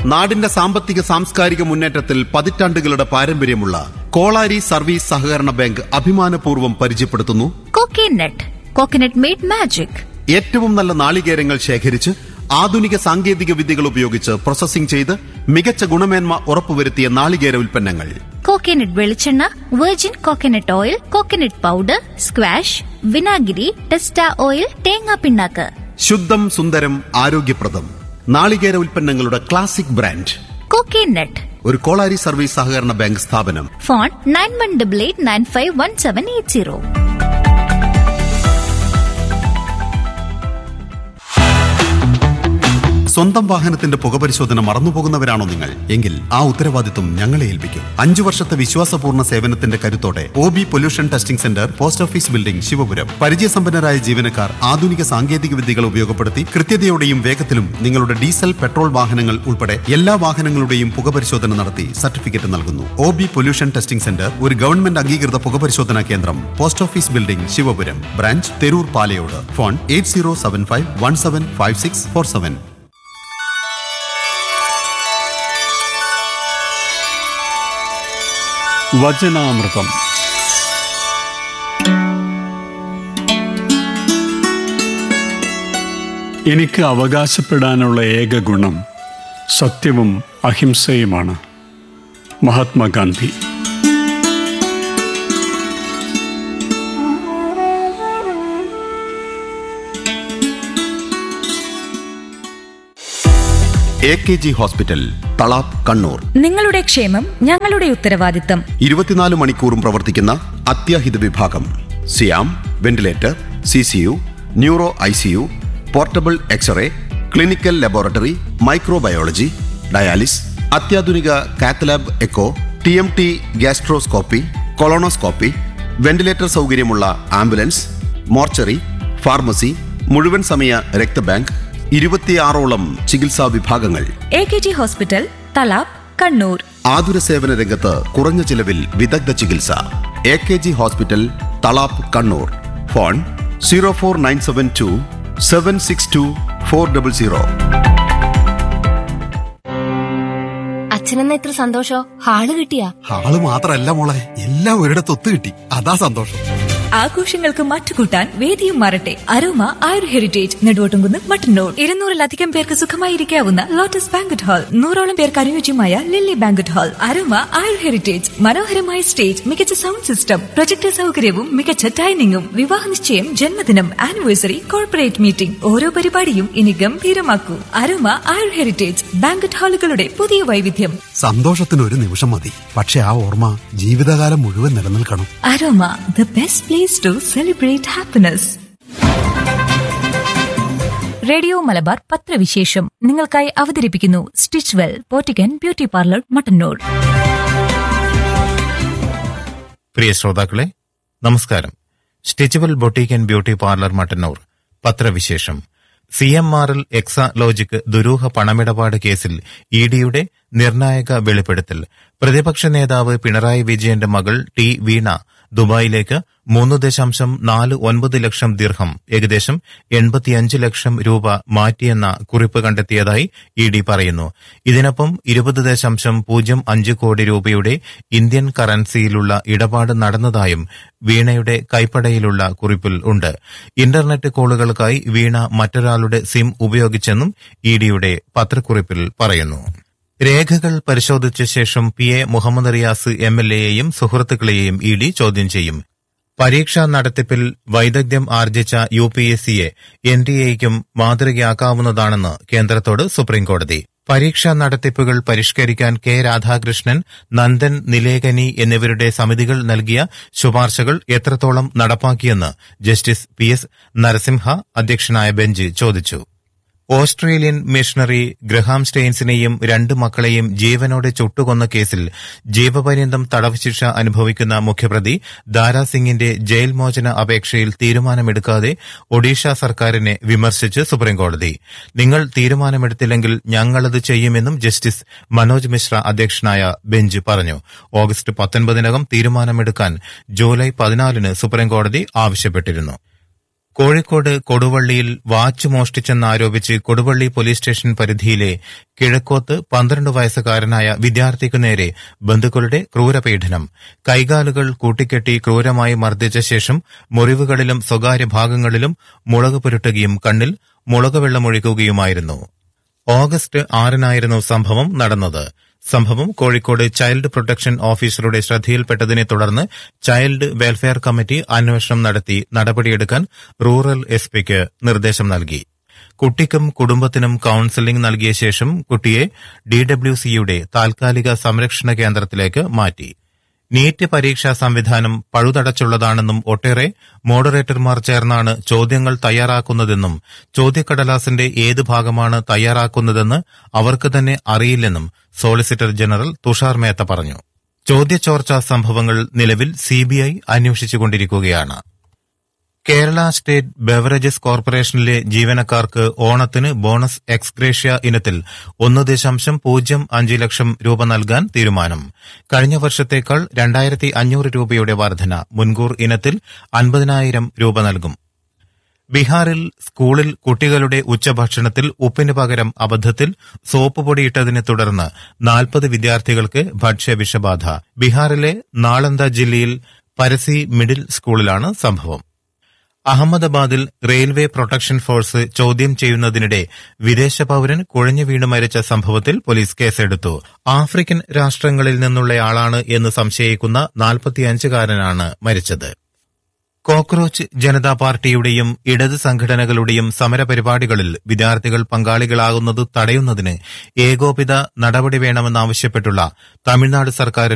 നാടിന്റെ സാമ്പത്തിക സാംസ്കാരിക മുന്നേറ്റത്തിൽ പതിറ്റാണ്ടുകളുടെ പാരമ്പര്യമുള്ള കോളാരി സർവീസ് സഹകരണ ബാങ്ക് അഭിമാനപൂർവ്വം പരിചയപ്പെടുത്തുന്നു കോക്കനട്ട് കോക്കനട്ട് മെയ്ഡ് മാജിക് ഏറ്റവും നല്ല നാളികേരങ്ങൾ ശേഖരിച്ച് ആധുനിക സാങ്കേതിക വിദ്യകൾ ഉപയോഗിച്ച് പ്രോസസ്സിംഗ് ചെയ്ത് മികച്ച ഗുണമേന്മ ഉറപ്പുവരുത്തിയ നാളികേര ഉൽപ്പന്നങ്ങൾ കോക്കനട്ട് വെളിച്ചെണ്ണ virgin coconut oil coconut powder squash വിനാഗിരി ടെസ്റ്റ ഓയിൽ തേങ്ങാ പിണ്ണാക്ക് ശുദ്ധം സുന്ദരം ആരോഗ്യപ്രദം നാളികേര ഉൽപ്പന്നങ്ങളുടെ ക്ലാസിക് ബ്രാൻഡ് കോക്കനട്ട് ഒരു കോളാരി സർവീസ് സഹകരണ ബാങ്ക് സ്ഥാപനം phone nine one double eight nine five one seven eight zero സ്വന്തം വാഹനത്തിന്റെ പുകപരിശോധന മറന്നുപോകുന്നവരാണോ നിങ്ങൾ എങ്കിൽ ആ ഉത്തരവാദിത്വം ഞങ്ങളെ ഏൽപ്പിക്കും അഞ്ചു വർഷത്തെ വിശ്വാസപൂർണ്ണ സേവനത്തിന്റെ കരുത്തോടെ O B pollution testing centre post office building Shivapuram പരിചയസമ്പന്നരായ ജീവനക്കാർ ആധുനിക സാങ്കേതിക വിദ്യകൾ ഉപയോഗപ്പെടുത്തി കൃത്യതയോടെയും വേഗത്തിലും നിങ്ങളുടെ ഡീസൽ പെട്രോൾ വാഹനങ്ങൾ ഉൾപ്പെടെ എല്ലാ വാഹനങ്ങളുടെയും പുകപരിശോധന നടത്തി സർട്ടിഫിക്കറ്റ് നൽകുന്നു O B pollution testing centre ഒരു ഗവൺമെന്റ് അംഗീകൃത പുകപരിശോധനാ കേന്ദ്രം post office building Shivapuram branch Therur Palayode phone eight zero seven five one seven five six four seven വചനാമൃതം എനിക്ക് അവകാശപ്പെടാനുള്ള ഏക ഗുണം സത്യവും അഹിംസയുമാണ് Mahatma Gandhi A K G hospital Thalap Kannur നിങ്ങളുടെ ക്ഷേമം ഞങ്ങളുടെ ഉത്തരവാദിത്തം ഇരുപത്തിനാല് മണിക്കൂറും പ്രവർത്തിക്കുന്ന അത്യാഹിത വിഭാഗം സിയാം ventilator C C U neuro I C U portable X-ray clinical laboratory microbiology dialysis അത്യാധുനിക cath lab echo T M T gastroscopy colonoscopy ventilator സൗകര്യമുള്ള ആംബുലൻസ് മോർച്ചറി ഫാർമസി മുഴുവൻ സമയ രക്തബാങ്ക് ഇരുപത്തിയാറോളം ചികിത്സാ വിഭാഗങ്ങൾ A K G hospital Thalap Kannur ആതുര സേവന രംഗത്ത് കുറഞ്ഞ ചിലവിൽ വിദഗ്ധ ചികിത്സ A K G hospital Thalap Kannur phone zero four nine seven two seven six two four double zero അച്ഛനെന്ന ഇത്ര സന്തോഷോ ഹാള് കിട്ടിയാ ആള് മാത്രല്ല മോളെ എല്ലാം ഒരിടത്ത് ഒത്തു കിട്ടി അതാ സന്തോഷം ആഘോഷങ്ങൾക്ക് മറ്റുകൂട്ടാൻ വേദിയും മാറട്ടെ അരോമ ആയുർ ഹെറിറ്റേജ് നെടുവോട്ടുംകുന്ന് മട്ടന്നൂർ ഇരുന്നൂറിലധികം പേർക്ക് സുഖമായിരിക്കാവുന്ന ലോട്ടസ് ബാങ്കറ്റ് ഹാൾ നൂറോളം പേർക്ക് അനുയോജ്യമായ Lily Banquet Hall Aroma Ayur Heritage മനോഹരമായ സ്റ്റേജ് മികച്ച സൗണ്ട് സിസ്റ്റം പ്രൊജക്ടർ സൗകര്യവും മികച്ച ഡൈനിങ്ങും വിവാഹ നിശ്ചയം ജന്മദിനം ആനിവേഴ്സറി കോർപ്പറേറ്റ് മീറ്റിംഗ് ഓരോ പരിപാടിയും ഇനി ഗംഭീരമാക്കൂ അരോമ ആയുർ ഹെറിറ്റേജ് ബാങ്കറ്റ് ഹാളുകളുടെ പുതിയ വൈവിധ്യം സന്തോഷത്തിന് ഒരു നിമിഷം മതി പക്ഷെ ആ ഓർമ്മ ജീവിതകാലം മുഴുവൻ നിലനിൽക്കണം Aroma the best place to celebrate happiness radio Malabar പത്രവിശേഷം നിങ്ങൾക്കായി അവതരിപ്പിക്കുന്നു സ്റ്റിച്ച് വെൽ പോറ്റിക്കൻ ബ്യൂട്ടി പാർലർ മട്ടന്നൂർ പ്രിയ ശ്രോതാക്കളെ നമസ്കാരം stitchable boutique and beauty parlour Mattannur പത്രവിശേഷം C M R L Exalogic ദുരൂഹ പണമിടപാട് കേസിൽ ഇ ഡിയുടെ നിർണായക വെളിപ്പെടുത്തൽ പ്രതിപക്ഷ നേതാവ് പിണറായി വിജയന്റെ മകൾ ടി വീണ ദുബായിലേക്ക് മൂന്ന് ദശാംശം നാല് ഒൻപത് ലക്ഷം ദീർഘം ഏകദേശം എൺപത്തിയഞ്ച് ലക്ഷം രൂപ മാറ്റിയെന്ന കുറിപ്പ് കണ്ടെത്തിയതായി ഇ ഡി പറയുന്നു ഇതിനൊപ്പം ഇരുപത് ദശാംശം പൂജ്യം അഞ്ച് കോടി രൂപയുടെ ഇന്ത്യൻ കറൻസിയിലുള്ള ഇടപാട് നടന്നതായും വീണയുടെ കൈപ്പടയിലുള്ള കുറിപ്പിൽ ഉണ്ട് ഇന്റർനെറ്റ് കോളുകൾക്കായി വീണ മറ്റൊരാളുടെ സിം ഉപയോഗിച്ചെന്നും ഇ ഡിയുടെ പത്രക്കുറിപ്പിൽ പറയുന്നു രേഖകൾ പരിശോധിച്ച ശേഷം P A Muhammad Riyas M L എയെയും സുഹൃത്തുക്കളെയും ഇ ഡി ചോദ്യം ചെയ്യും പരീക്ഷാ നടത്തിപ്പിൽ വൈദഗ്ധ്യം ആർജിച്ച യു പി എസ് സിയെ എൻ ഡി എയ്ക്കും മാതൃകയാക്കാവുന്നതാണെന്ന് കേന്ദ്രത്തോട് സുപ്രീംകോടതി പരീക്ഷാ നടത്തിപ്പുകൾ പരിഷ്കരിക്കാൻ കെ രാധാകൃഷ്ണൻ നന്ദൻ നിലേകനി എന്നിവരുടെ സമിതികൾ നൽകിയ ശുപാർശകൾ എത്രത്തോളം നടപ്പാക്കിയെന്ന് ജസ്റ്റിസ് പി എസ് നരസിംഹ അധ്യക്ഷനായ ബെഞ്ച് ചോദിച്ചു ഓസ്ട്രേലിയൻ മിഷണറി ഗ്രഹാം സ്റ്റെയിൻസിനെയും രണ്ട് മക്കളെയും ജീവനോടെ ചുട്ടുകൊന്ന കേസിൽ ജീവപര്യന്തം തടവ് ശിക്ഷ അനുഭവിക്കുന്ന മുഖ്യപ്രതി ദാരാ സിംഗിന്റെ ജയിൽ മോചന അപേക്ഷയിൽ തീരുമാനമെടുക്കാതെ ഒഡീഷ സർക്കാരിനെ വിമർശിച്ച് സുപ്രീംകോടതി നിങ്ങൾ തീരുമാനമെടുത്തില്ലെങ്കിൽ ഞങ്ങളത് ചെയ്യുമെന്നും ജസ്റ്റിസ് മനോജ് മിശ്ര അധ്യക്ഷനായ ബെഞ്ച് പറഞ്ഞു ഓഗസ്റ്റ് പത്തൊൻപതിനകം തീരുമാനമെടുക്കാൻ ജൂലൈ പതിനാലിന് സുപ്രീംകോടതി ആവശ്യപ്പെട്ടിരുന്നു കോഴിക്കോട് കൊടുവള്ളിയിൽ വാച്ച് മോഷ്ടിച്ചെന്നാരോപിച്ച് കൊടുവള്ളി പോലീസ് സ്റ്റേഷൻ പരിധിയിലെ കിഴക്കോത്ത് പന്ത്രണ്ട് വയസ്സുകാരനായ വിദ്യാർത്ഥിക്കു നേരെ ബന്ധുക്കളുടെ ക്രൂരപീഡനം കൈകാലുകൾ കൂട്ടിക്കെട്ടി ക്രൂരമായി മർദ്ദിച്ച ശേഷം മുറിവുകളിലും സ്വകാര്യ ഭാഗങ്ങളിലും മുളക് പുരട്ടുകയും കണ്ണിൽ മുളക് വെള്ളമൊഴിക്കുകയുമായിരുന്നു ഓഗസ്റ്റ് ആറിനായിരുന്നു സംഭവം നടന്നത് സംഭവം കോഴിക്കോട് ചൈൽഡ് പ്രൊട്ടക്ഷൻ ഓഫീസറുടെ ശ്രദ്ധയിൽപ്പെട്ടതിനെ തുടർന്ന് ചൈൽഡ് വെൽഫെയർ കമ്മിറ്റി അന്വേഷണം നടത്തി നടപടിയെടുക്കാൻ റൂറൽ എസ് പിക്ക് നിർദ്ദേശം നൽകി കുട്ടിക്കും കുടുംബത്തിനും കൌൺസിലിംഗ് നൽകിയ ശേഷം കുട്ടിയെ ഡിഡബ്ല്യുസിയുടെ താൽക്കാലിക സംരക്ഷണ കേന്ദ്രത്തിലേക്ക് മാറ്റി നീറ്റ് പരീക്ഷാ സംവിധാനം പഴുതടച്ചുള്ളതാണെന്നും ഒട്ടേറെ മോഡറേറ്റർമാർ ചേർന്നാണ് ചോദ്യങ്ങൾ തയ്യാറാക്കുന്നതെന്നും ചോദ്യക്കടലാസിന്റെ ഏത് ഭാഗമാണ് തയ്യാറാക്കുന്നതെന്ന് അവർക്ക് തന്നെ അറിയില്ലെന്നും സോളിസിറ്റർ ജനറൽ തുഷാർ മേത്ത പറഞ്ഞു ചോദ്യചോർച്ചാ സംഭവങ്ങൾ നിലവിൽ സിബിഐ അന്വേഷിച്ചുകൊണ്ടിരിക്കുകയാണ് കേരള സ്റ്റേറ്റ് ബെവറേജസ് കോർപ്പറേഷനിലെ ജീവനക്കാർക്ക് ഓണത്തിന് ബോണസ് എക്സ്ഗ്രേഷ്യ ഇനത്തിൽ ഒന്ന് ദശാംശം പൂജ്യം അഞ്ച് ലക്ഷം രൂപ നൽകാൻ തീരുമാനം കഴിഞ്ഞ വർഷത്തേക്കാൾ രണ്ടായിരത്തി അഞ്ഞൂറ് രൂപയുടെ വർധന മുൻകൂർ ഇനത്തിൽ അൻപതിനായിരം രൂപ നൽകും ബീഹാറിൽ സ്കൂളിൽ കുട്ടികളുടെ ഉച്ചഭക്ഷണത്തിൽ ഉപ്പിന് പകരം അബദ്ധത്തിൽ സോപ്പ് പൊടിയിട്ടതിനെ തുടർന്ന് നാൽപ്പത് വിദ്യാർത്ഥികൾക്ക് ഭക്ഷ്യവിഷബാധ ബീഹാറിലെ നാളന്ദ ജില്ലയിൽ പരസി മിഡിൽ സ്കൂളിലാണ് സംഭവം അഹമ്മദാബാദിൽ റെയിൽവേ പ്രൊട്ടക്ഷൻ ഫോഴ്സ് ചോദ്യം ചെയ്യുന്നതിനിടെ വിദേശ പൌരൻ കുഴഞ്ഞു വീണ് മരിച്ച സംഭവത്തിൽ പോലീസ് കേസെടുത്തു ആഫ്രിക്കൻ രാഷ്ട്രങ്ങളിൽ നിന്നുള്ളയാളാണ് എന്ന് സംശയിക്കുന്ന നാൽപ്പത്തിയഞ്ചുകാരനാണ് മരിച്ചത് കോക്രോച്ച് ജനതാ പാർട്ടിയുടെയും ഇടത് സംഘടനകളുടെയും സമരപരിപാടികളിൽ വിദ്യാർത്ഥികൾ പങ്കാളികളാകുന്നത് തടയുന്നതിന് ഏകോപിത നടപടി വേണമെന്നാവശ്യപ്പെട്ടുള്ള തമിഴ്നാട് സർക്കാരിന്റെ